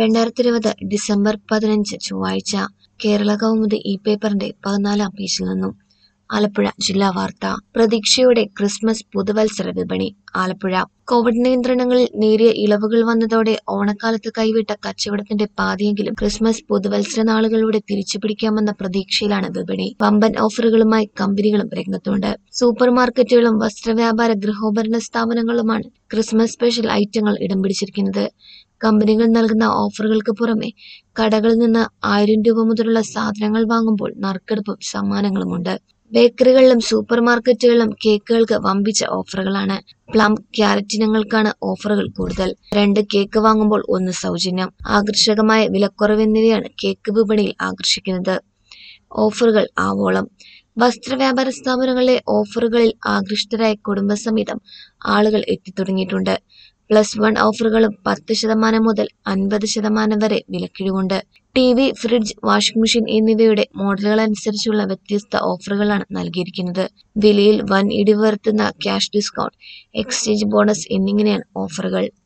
രണ്ടായിരത്തി ഇരുപത് ഡിസംബർ പതിനഞ്ച് ചൊവ്വാഴ്ച കേരള കൗമുദി ഈ പേപ്പറിന്റെ പതിനാലാം പേജിൽ നിന്നും ആലപ്പുഴ ജില്ലാ വാർത്ത പ്രതീക്ഷയോടെ ക്രിസ്മസ് പുതുവത്സര വിപണി ആലപ്പുഴ കോവിഡ് നിയന്ത്രണങ്ങളിൽ നേരിയ ഇളവുകൾ വന്നതോടെ ഓണക്കാലത്ത് കൈവിട്ട കച്ചവടത്തിന്റെ പാതിയെങ്കിലും ക്രിസ്മസ് പുതുവത്സര നാളുകളിലൂടെ തിരിച്ചുപിടിക്കാമെന്ന പ്രതീക്ഷയിലാണ് വിപണി വമ്പൻ ഓഫറുകളുമായി കമ്പനികളും രംഗത്തുണ്ട് സൂപ്പർ മാർക്കറ്റുകളും വസ്ത്രവ്യാപാര ഗൃഹോപകരണ സ്ഥാപനങ്ങളുമാണ് ക്രിസ്മസ് സ്പെഷ്യൽ ഐറ്റങ്ങൾ ഇടം പിടിച്ചിരിക്കുന്നത് കമ്പനികൾ നൽകുന്ന ഓഫറുകൾക്ക് പുറമെ കടകളിൽ നിന്ന് ആയിരം രൂപ മുതലുള്ള സാധനങ്ങൾ വാങ്ങുമ്പോൾ നറുക്കെടുപ്പും സമ്മാനങ്ങളുമുണ്ട് ബേക്കറികളിലും സൂപ്പർ മാർക്കറ്റുകളിലും കേക്കുകൾക്ക് വമ്പിച്ച ഓഫറുകളാണ് പ്ലം ക്യാരറ്റ് ഇനങ്ങൾക്കാണ് ഓഫറുകൾ കൂടുതൽ രണ്ട് കേക്ക് വാങ്ങുമ്പോൾ ഒന്ന് സൗജന്യം ആകർഷകമായ വിലക്കുറവ് എന്നിവയാണ് കേക്ക് വിപണിയിൽ ആകർഷിക്കുന്നത് ഓഫറുകൾ ആവോളം വസ്ത്രവ്യാപാര സ്ഥാപനങ്ങളിലെ ഓഫറുകളിൽ ആകൃഷ്ടരായ കുടുംബസമേതം ആളുകൾ എത്തിത്തുടങ്ങിയിട്ടുണ്ട് പ്ലസ് വൺ ഓഫറുകളും പത്ത് ശതമാനം മുതൽ അൻപത് ശതമാനം വരെ വിലക്കിഴിവുണ്ട് T V fridge washing machine എന്നിവയുടെ മോഡലുകൾ അനുസരിച്ചുള്ള വ്യത്യസ്ത ഓഫറുകളാണ് നൽകിയിരിക്കുന്നത് വിലയിൽ വൻ ഇടിവ് വരുത്തുന്ന ക്യാഷ് ഡിസ്കൗണ്ട് എക്സ്ചേഞ്ച് ബോണസ് എന്നിങ്ങനെയാണ് ഓഫറുകൾ